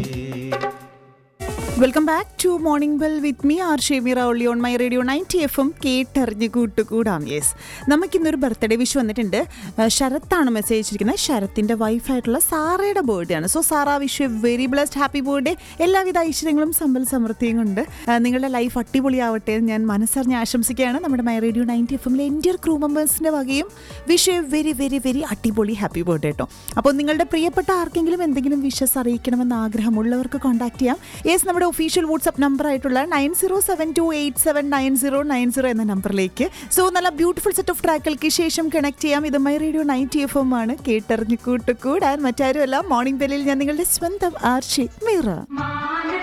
welcome back to morning bell with me R Shemeera ഒള്ളി on my radio ninety F M കേട്ടറിഞ്ഞ് കൂട്ടുകൂടാം yes നമുക്കിന്നൊരു birthday wish വന്നിട്ടുണ്ട് ആ, ശരത്താണ് മെസ്സേജ് അയച്ചിരിക്കുന്നത് ശരത്തിൻ്റെ വൈഫായിട്ടുള്ള സാറയുടെ ബർത്ത്ഡേ ആണ് so Sara wish very blessed happy birthday എല്ലാവിധ ഐശ്വര്യങ്ങളും സമ്പൽ സമൃദ്ധിയും കൊണ്ട് ആ, നിങ്ങളുടെ ലൈഫ് അടിപൊളിയാവട്ടെ എന്ന് ഞാൻ മനസ്സറിഞ്ഞ് ആശംസിക്കുകയാണ് നമ്മുടെ മൈ റേഡിയോ നയൻറ്റി എഫ് എമ്മിലെ എൻ്റെ ക്രൂ മെമ്പേഴ്സിൻ്റെ വകയും വിഷ് വെരി വെരി വെരി അടിപൊളി ഹാപ്പി ബർത്ത്ഡേ കേട്ടോ അപ്പോൾ നിങ്ങളുടെ പ്രിയപ്പെട്ട ആർക്കെങ്കിലും എന്തെങ്കിലും വിഷസ് അറിയിക്കണമെന്ന് ആഗ്രഹമുള്ളവർക്ക് കോൺടാക്ട് ചെയ്യാം യെസ് നമ്മുടെ ഒഫീഷ്യൽ വാട്സ്ആപ്പ് നമ്പർ ആയിട്ടുള്ള nine zero seven two eight seven nine zero nine zero എന്ന നമ്പറിലേക്ക് സോ നല്ല ബ്യൂട്ടിഫുൾ സെറ്റ് ഓഫ് ട്രാക്കുകൾക്ക് ശേഷം കണക്ട് ചെയ്യാം ഇത് my radio ninety F M ആണ് കേട്ടറിഞ്ഞു കൂട്ടുകൂടാൻ മറ്റാരുമല്ല മോർണിംഗ് ബെല്ലിൽ ഞാൻ നിങ്ങളുടെ സ്വന്തം ആർഷി മീറ